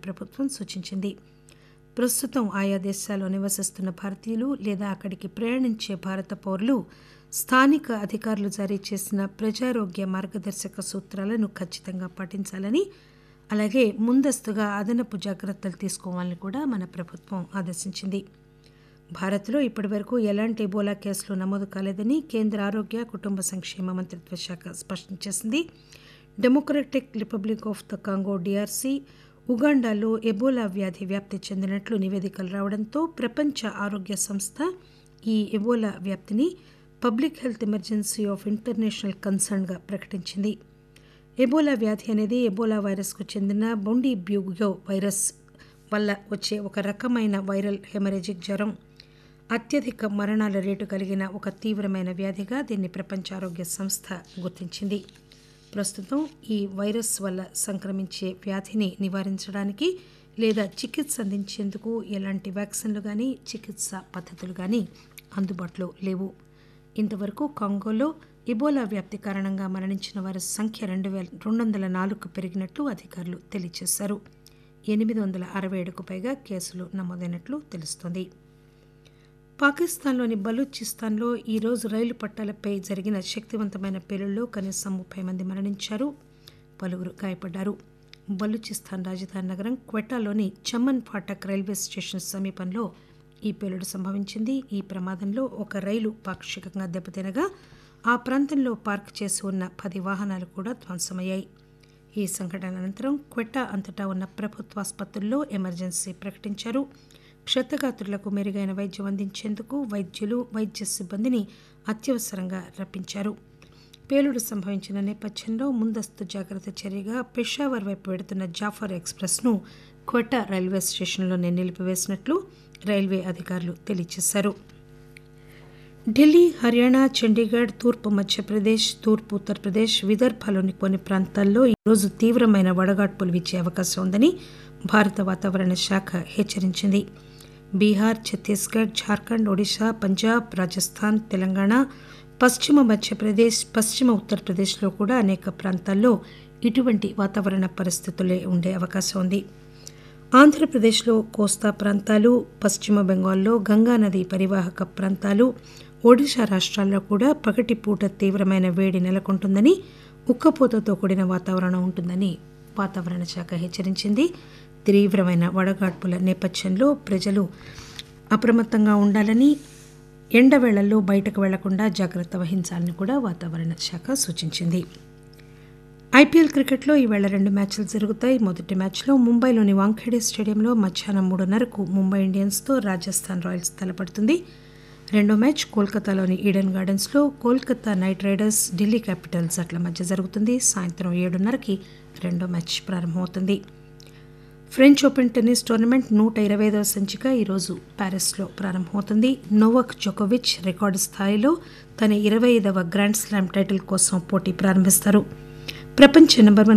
ప్రభుత్వం సూచించింది ప్రస్తుతం ఆయా దేశాల్లో నివసిస్తున్న భారతీయులు లేదా అక్కడికి ప్రయాణించే భారత పౌరులు స్థానిక అధికారులు జారీ చేసిన ప్రజారోగ్య మార్గదర్శక సూత్రాలను ఖచ్చితంగా పాటించాలని అలాగే ముందస్తుగా అదనపు జాగ్రత్తలు తీసుకోవాలని కూడా మన ప్రభుత్వం ఆదేశించింది భారత్లో ఇప్పటివరకు ఎలాంటి ఎబోలా కేసులు నమోదు కాలేదని కేంద్ర ఆరోగ్య కుటుంబ సంక్షేమ మంత్రిత్వ శాఖ స్పష్టం చేసింది Democratic Republic of the Congo DRC ఉగాండాలో ఎబోలా వ్యాధి వ్యాప్తి చెందినట్లు నివేదికలు రావడంతో ప్రపంచ ఆరోగ్య సంస్థ ఈ ఎబోలా వ్యాప్తిని public health emergency of international కన్సర్న్గా ప్రకటించింది ఎబోలా వ్యాధి అనేది ఎబోలా వైరస్కు చెందిన బొండి బ్యూగో వైరస్ వల్ల వచ్చే ఒక రకమైన వైరల్ హెమరేజిక్ జ్వరం అత్యధిక మరణాల రేటు కలిగిన ఒక తీవ్రమైన వ్యాధిగా దీన్ని ప్రపంచ ఆరోగ్య సంస్థ గుర్తించింది ప్రస్తుతం ఈ వైరస్ వల్ల సంక్రమించే వ్యాధిని నివారించడానికి లేదా చికిత్స అందించేందుకు ఎలాంటి వ్యాక్సిన్లు కానీ చికిత్స పద్ధతులు కానీ అందుబాటులో లేవు ఇంతవరకు కాంగోలో ఇబోలా వ్యాప్తి కారణంగా మరణించిన వారి సంఖ్య రెండు వేల రెండు వందల నాలుగుకు పెరిగినట్లు అధికారులు తెలియజేశారు ఎనిమిది వందల అరవై ఏడుకు పైగా కేసులు నమోదైనట్లు తెలుస్తోంది పాకిస్తాన్లోని బలూచిస్తాన్లో ఈరోజు రైలు పట్టాలపై జరిగిన శక్తివంతమైన పేలుళ్లో కనీసం ముప్పై మంది మరణించారు పలువురు గాయపడ్డారు బలూచిస్తాన్ రాజధాని నగరం క్వెటాలోని చమన్ ఫాటక్ రైల్వే స్టేషన్ సమీపంలో ఈ పేలుడు సంభవించింది ఈ ప్రమాదంలో ఒక రైలు పాక్షికంగా దెబ్బతినగా ఆ ప్రాంతంలో పార్క్ చేసి ఉన్న పది వాహనాలు కూడా ధ్వంసమయ్యాయి ఈ సంఘటన అనంతరం క్వెట్టా అంతటా ఉన్న ప్రభుత్వ ఆసుపత్రుల్లో ఎమర్జెన్సీ ప్రకటించారు క్షతగాత్రులకు మెరుగైన వైద్యం అందించేందుకు వైద్యులు వైద్య సిబ్బందిని అత్యవసరంగా రప్పించారు పేలుడు సంభవించిన నేపథ్యంలో ముందస్తు జాగ్రత్త చర్యగా పెషావర్ వైపు వెడుతున్న జాఫర్ ఎక్స్ప్రెస్ను క్వెట్టా రైల్వే స్టేషన్లోనే నిలిపివేసినట్లు రైల్వే అధికారులు తెలియజేశారు ఢిల్లీ హర్యానా చండీగఢ్ తూర్పు మధ్యప్రదేశ్ తూర్పు ఉత్తరప్రదేశ్ విదర్భలోని కొన్ని ప్రాంతాల్లో ఈరోజు తీవ్రమైన వడగాడ్పులు వీచే అవకాశం ఉందని భారత వాతావరణ శాఖ హెచ్చరించింది బీహార్ ఛత్తీస్గఢ్ ఝార్ఖండ్ ఒడిశా పంజాబ్ రాజస్థాన్ తెలంగాణ పశ్చిమ మధ్యప్రదేశ్ పశ్చిమ ఉత్తరప్రదేశ్లో కూడా అనేక ప్రాంతాల్లో ఇటువంటి వాతావరణ పరిస్థితులే ఉండే అవకాశం ఉంది ఆంధ్రప్రదేశ్లో కోస్తా ప్రాంతాలు పశ్చిమ బెంగాల్లో గంగానది పరివాహక ప్రాంతాలు ఒడిశా రాష్ట్రాల్లో కూడా పగటిపూట తీవ్రమైన వేడి నెలకొంటుందని ఉక్కపోతతో కూడిన వాతావరణం ఉంటుందని వాతావరణ శాఖ హెచ్చరించింది తీవ్రమైన వడగాడ్పుల నేపథ్యంలో ప్రజలు అప్రమత్తంగా ఉండాలని ఎండవేళల్లో బయటకు వెళ్లకుండా జాగ్రత్త వహించాలని కూడా వాతావరణ శాఖ సూచించింది ఐపీఎల్ క్రికెట్లో ఈవేళ రెండు మ్యాచ్లు జరుగుతాయి మొదటి మ్యాచ్లో ముంబైలోని వాంఖేడే స్టేడియంలో మధ్యాహ్నం మూడున్నరకు ముంబై ఇండియన్స్తో రాజస్థాన్ రాయల్స్ తలపడుతుంది రెండో మ్యాచ్ కోల్కతాలోని ఈడెన్ గార్డెన్స్లో Kolkata Knight Riders Delhi Capitals జట్ల మధ్య జరుగుతుంది సాయంత్రం ఏడున్నరకి రెండో మ్యాచ్ ప్రారంభమవుతుంది ఫ్రెంచ్ ఓపెన్ టెన్నిస్ టోర్నమెంట్ నూట ఇరవై ఐదవ సంచిక ఈరోజు ప్యారిస్లో ప్రారంభమవుతుంది నోవక్ జోకోవిచ్ రికార్డు స్థాయిలో తన ఇరవై ఐదవ గ్రాండ్ స్లామ్ టైటిల్ కోసం పోటీ ప్రారంభిస్తారు ప్రపంచ నెంబర్ వన్